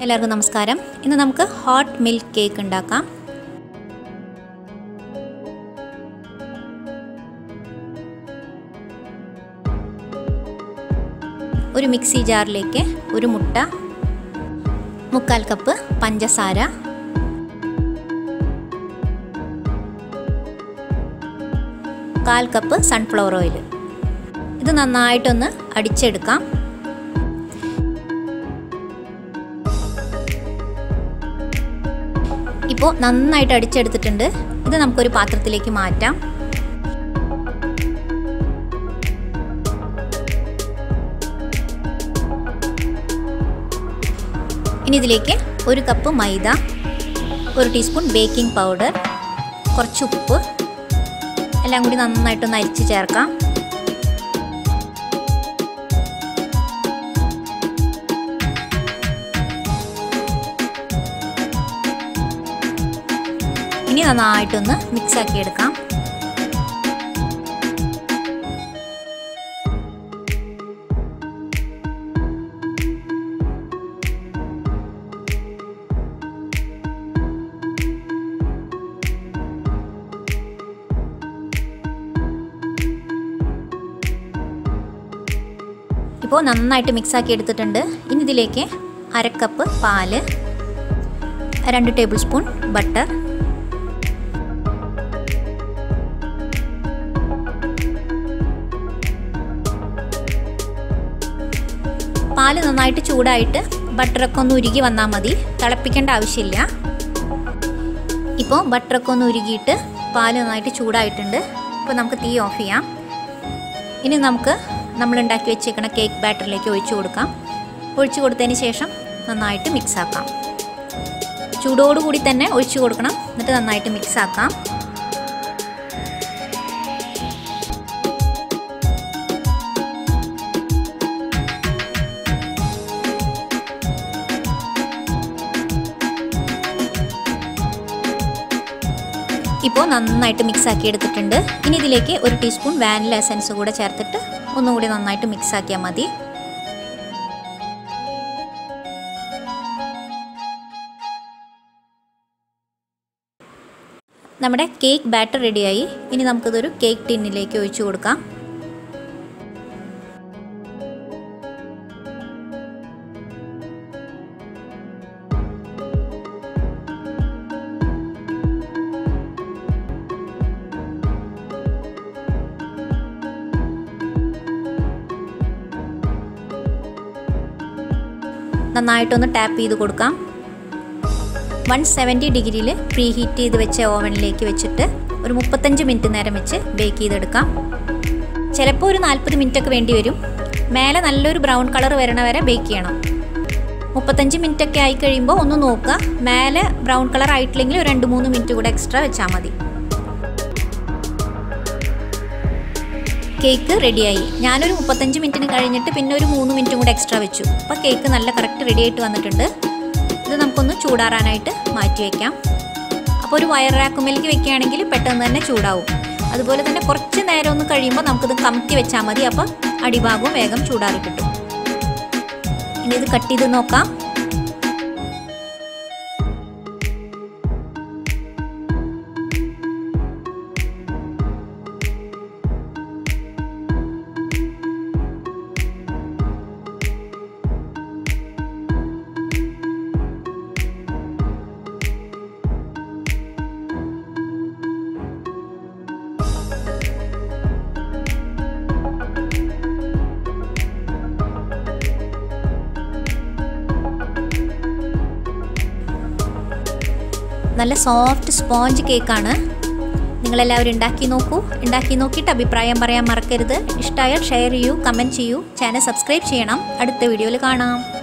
എല്ലാവർക്കും നമസ്കാരം ഇന്ന് നമുക്ക് ഹോട്ട് മിൽക്ക് കേക്ക് ഉണ്ടാക്കാം ഒരു മിക്സി ജാറിലേക്ക് ഒരു മുട്ട മുക്കാൽ കപ്പ് പഞ്ചസാര കാൽ കപ്പ് സൺഫ്ലവർ ഓയിൽ ഇത് നന്നായിട്ടൊന്ന് അടിച്ചെടുക്കാം ഇപ്പോൾ നന്നായിട്ട് അടിച്ചെടുത്തിട്ടുണ്ട് ഇത് നമുക്കൊരു പാത്രത്തിലേക്ക് മാറ്റാം ഇനി ഇതിലേക്ക് ഒരു കപ്പ് മൈദ ഒരു ടീസ്പൂൺ ബേക്കിംഗ് പൗഡർ കുറച്ച് ഉപ്പ് എല്ലാം കൂടി നന്നായിട്ടൊന്ന് അരിച്ച് ചേർക്കാം ഇനി നന്നായിട്ടൊന്ന് മിക്സ് ആക്കി എടുക്കാം ഇപ്പോൾ നന്നായിട്ട് മിക്സ് ആക്കി എടുത്തിട്ടുണ്ട് ഇനി ഇതിലേക്ക് അരക്കപ്പ് പാല് രണ്ട് ടേബിൾ സ്പൂൺ ബട്ടർ പാല് നന്നായിട്ട് ചൂടായിട്ട് ബട്ടറൊക്കെ ഒന്ന് ഉരുകി വന്നാൽ മതി തിളപ്പിക്കേണ്ട ആവശ്യമില്ല ഇപ്പോൾ ബട്ടറൊക്കെ ഒന്ന് ഉരുകിയിട്ട് പാല് നന്നായിട്ട് ചൂടായിട്ടുണ്ട് ഇപ്പോൾ നമുക്ക് തീ ഓഫ് ചെയ്യാം ഇനി നമുക്ക് നമ്മൾ ഉണ്ടാക്കി വെച്ചേക്കണ കേക്ക് ബാറ്ററിലേക്ക് ഒഴിച്ചു കൊടുക്കാം ഒഴിച്ചു കൊടുത്തതിന് ശേഷം നന്നായിട്ട് മിക്സ് ആക്കാം ചൂടോടുകൂടി തന്നെ ഒഴിച്ചു കൊടുക്കണം എന്നിട്ട് നന്നായിട്ട് മിക്സ് ആക്കാം ഇപ്പോൾ നന്നായിട്ട് മിക്സ് ആക്കി എടുത്തിട്ടുണ്ട് ഇനി ഇതിലേക്ക് ഒരു ടീസ്പൂൺ വാനില എസൻസ് കൂടെ ചേർത്തിട്ട് ഒന്നും കൂടി നന്നായിട്ട് മിക്സ് ആക്കിയാൽ മതി നമ്മുടെ കേക്ക് ബാറ്റർ റെഡിയായി ഇനി നമുക്കിതൊരു കേക്ക് ടിന്നിലേക്ക് ഒഴിച്ചു കൊടുക്കാം നന്നായിട്ടൊന്ന് ടാപ്പ് ചെയ്ത് കൊടുക്കാം വൺ സെവൻറ്റി ഡിഗ്രിയിൽ പ്രീ ഹീറ്റ് ചെയ്ത് വെച്ച ഓവനിലേക്ക് വെച്ചിട്ട് ഒരു മുപ്പത്തഞ്ച് മിനിറ്റ് നേരം വെച്ച് ബേക്ക് ചെയ്തെടുക്കാം ചിലപ്പോൾ ഒരു നാൽപ്പത് മിനിറ്റ് ഒക്കെ വേണ്ടി വരും മേലെ നല്ലൊരു ബ്രൗൺ കളർ വരണ വരെ ബേക്ക് ചെയ്യണം മുപ്പത്തഞ്ച് മിനിറ്റ് ഒക്കെ ആയി കഴിയുമ്പോൾ ഒന്ന് നോക്കുക മേലെ ബ്രൗൺ കളർ ആയിട്ടില്ലെങ്കിൽ ഒരു രണ്ട് മൂന്ന് മിനിറ്റ് കൂടെ എക്സ്ട്രാ വെച്ചാൽ മതി കേക്ക് റെഡിയായി ഞാനൊരു മുപ്പത്തഞ്ച് മിനിറ്റിന് കഴിഞ്ഞിട്ട് പിന്നെ ഒരു മൂന്ന് മിനിറ്റും കൂടെ എക്സ്ട്രാ വെച്ചു അപ്പോൾ കേക്ക് നല്ല കറക്റ്റ് റെഡി ആയിട്ട് വന്നിട്ടുണ്ട് ഇത് നമുക്കൊന്ന് ചൂടാറാനായിട്ട് മാറ്റി വയ്ക്കാം അപ്പോൾ ഒരു വയർ റാക്കുമേലേക്ക് വെക്കുകയാണെങ്കിൽ പെട്ടെന്ന് തന്നെ ചൂടാവും അതുപോലെ തന്നെ കുറച്ച് നേരം ഒന്ന് കഴിയുമ്പോൾ നമുക്കിത് കമത്തി വെച്ചാൽ മതി അപ്പോൾ അടിഭാഗവും വേഗം ചൂടാറി കിട്ടും ഇനി ഇത് കട്ട് ചെയ്ത് നോക്കാം നല്ല സോഫ്റ്റ് സ്പോഞ്ച് കേക്കാണ് നിങ്ങളെല്ലാവരും ഉണ്ടാക്കി നോക്കൂ ഉണ്ടാക്കി നോക്കിയിട്ട് അഭിപ്രായം പറയാൻ മറക്കരുത് ഇഷ്ടമായാൽ ഷെയർ ചെയ്യൂ കമൻറ്റ് ചെയ്യൂ ചാനൽ സബ്സ്ക്രൈബ് ചെയ്യണം അടുത്ത വീഡിയോയിൽ കാണാം